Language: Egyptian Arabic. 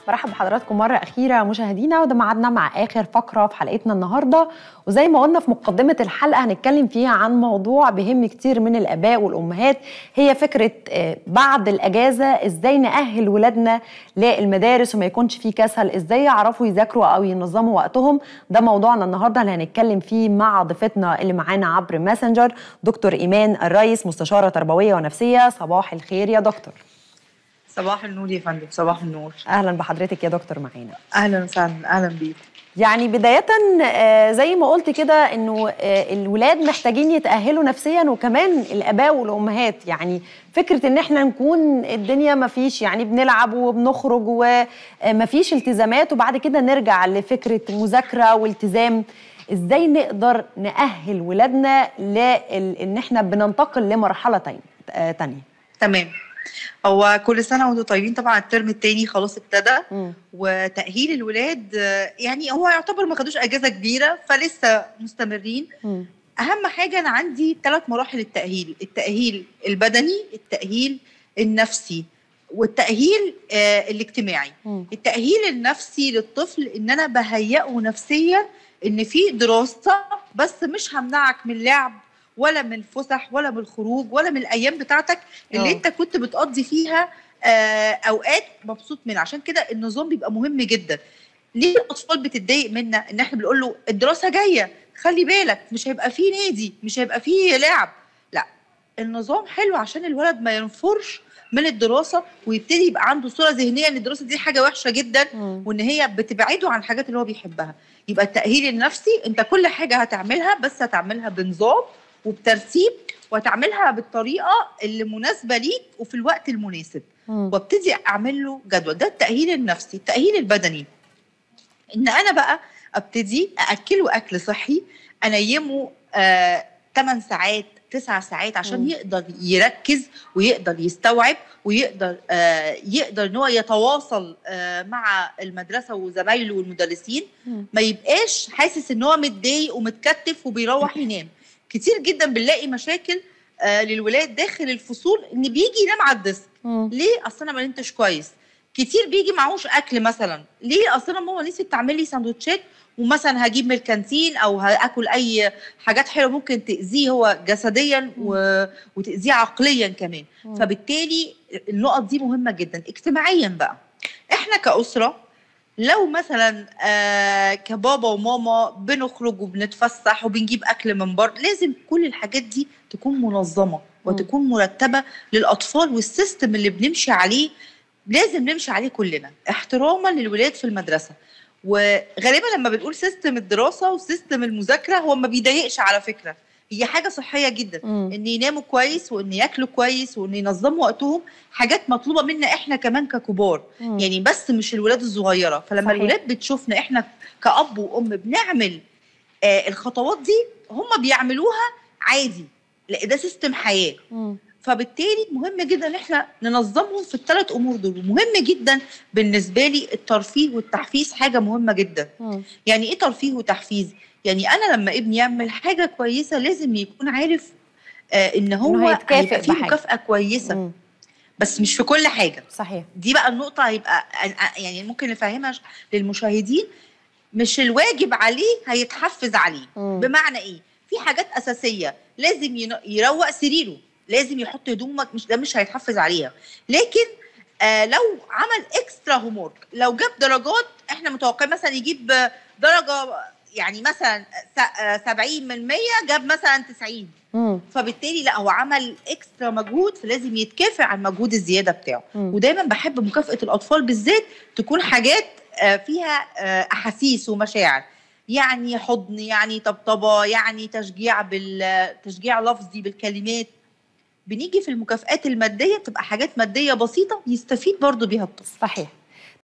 برحب بحضراتكم مرة أخيرة مشاهدينا وده ميعادنا مع آخر فقرة في حلقتنا النهاردة وزي ما قلنا في مقدمة الحلقة هنتكلم فيها عن موضوع بهم كتير من الآباء والأمهات هي فكرة آه، بعد الأجازة إزاي نأهل ولادنا للمدارس وما يكونش فيه كسل إزاي يعرفوا يذاكروا أو ينظموا وقتهم ده موضوعنا النهاردة اللي هنتكلم فيه مع ضيفتنا اللي معانا عبر ماسنجر دكتور إيمان الريس مستشارة تربوية ونفسية صباح الخير يا دكتور صباح النور يا فندم صباح النور أهلا بحضرتك يا دكتور معانا اهلا وسهلا اهلا بيك يعني بداية آه، زي ما قلت كده انه آه، الولاد محتاجين يتأهلوا نفسيا وكمان الآباء والأمهات يعني فكرة ان احنا نكون الدنيا ما فيش يعني بنلعب وبنخرج وما فيش التزامات وبعد كده نرجع لفكرة مذاكرة والتزام ازاي نقدر نأهل ولادنا لان احنا بننتقل لمرحلة تانية آه، تانية تمام هو كل سنه وانتم طيبين طبعا الترم الثاني خلاص ابتدى مم. وتاهيل الولاد آه، يعني هو يعتبر ما خدوش اجازه كبيره فلسه مستمرين مم. اهم حاجه انا عندي ثلاث مراحل التاهيل التاهيل البدني التاهيل النفسي والتاهيل آه الاجتماعي مم. التاهيل النفسي للطفل ان انا بهيئه نفسيا ان في دراسه بس مش همنعك من اللعب ولا من الفسح ولا من الخروج ولا من الايام بتاعتك اللي أه. انت كنت بتقضي فيها آه، اوقات مبسوط منها عشان كده النظام بيبقى مهم جدا ليه الاطفال بتتضايق منا ان احنا بنقول له الدراسه جايه خلي بالك مش هيبقى فيه نادي مش هيبقى فيه لعب لا النظام حلو عشان الولد ما ينفرش من الدراسه ويبتدي يبقى عنده صوره ذهنيه ان الدراسه دي حاجه وحشه جدا مم. وان هي بتبعده عن الحاجات اللي هو بيحبها يبقى التاهيل النفسي انت كل حاجه هتعملها بس هتعملها بنظام وبترتيب وهتعملها بالطريقه اللي مناسبه ليك وفي الوقت المناسب مم. وابتدي اعمل له جدول ده التاهيل النفسي التاهيل البدني ان انا بقى ابتدي ااكله اكل صحي انيمه آه 8 ساعات 9 ساعات عشان مم. يقدر يركز ويقدر يستوعب ويقدر آه يقدر ان هو يتواصل آه مع المدرسه وزمايله والمدرسين مم. ما يبقاش حاسس ان هو متضايق ومتكتف وبيروح ينام كتير جدا بنلاقي مشاكل آه للولاد داخل الفصول ان بيجي ينام على الديسك مم. ليه اصل انا ما نمتش كويس كتير بيجي معهوش اكل مثلا ليه اصل انا ماما نسيت تعمل لي سندوتشات ومثلا هجيب من الكانتين او هاكل اي حاجات حلوه ممكن تاذيه هو جسديا و... وتاذيه عقليا كمان مم. فبالتالي النقط دي مهمه جدا اجتماعيا بقى احنا كاسره لو مثلا آه كبابا وماما بنخرج وبنتفسح وبنجيب اكل من بره لازم كل الحاجات دي تكون منظمه وتكون مرتبه للاطفال والسيستم اللي بنمشي عليه لازم نمشي عليه كلنا احتراما للولاد في المدرسه وغالبا لما بنقول سيستم الدراسه وسيستم المذاكره هو ما بيضايقش على فكره هي حاجه صحيه جدا مم. ان يناموا كويس وان ياكلوا كويس وان ينظموا وقتهم حاجات مطلوبه منا احنا كمان ككبار مم. يعني بس مش الولاد الصغيره فلما صحيح. الولاد بتشوفنا احنا كأب وأم بنعمل آه الخطوات دي هم بيعملوها عادي لا ده سيستم حياه مم. فبالتالي مهم جدا ان احنا ننظمهم في الثلاث امور دول ومهم جدا بالنسبه لي الترفيه والتحفيز حاجه مهمه جدا مم. يعني ايه ترفيه وتحفيز يعني انا لما ابني يعمل حاجه كويسه لازم يكون عارف آه ان هو إنه هيتكافئ هيبقى فيه بحاجة. مكافاه كويسه مم. بس مش في كل حاجه صحيح دي بقى النقطة هيبقى يعني ممكن نفهمها ش- للمشاهدين مش الواجب عليه هيتحفز عليه مم. بمعنى ايه؟ في حاجات أساسية لازم ين- يروق سريره لازم يحط هدومك مش ده مش هيتحفز عليها لكن آه لو عمل اكسترا هومورك لو جاب درجات احنا متوقعين مثلا يجيب آه، درجة يعني مثلا س- آه، 70 من 100 جاب مثلا 90 مم. فبالتالي لا هو عمل اكسترا مجهود فلازم يتكافئ على المجهود الزياده بتاعه مم. ودايما بحب مكافاه الاطفال بالذات تكون حاجات آه، فيها آه، احاسيس ومشاعر يعني حضن يعني طبطبه يعني تشجيع بال تشجيع لفظي بالكلمات بنيجي في المكافآت الماديه بتبقى حاجات ماديه بسيطه يستفيد برضو بيها الطفل صحيح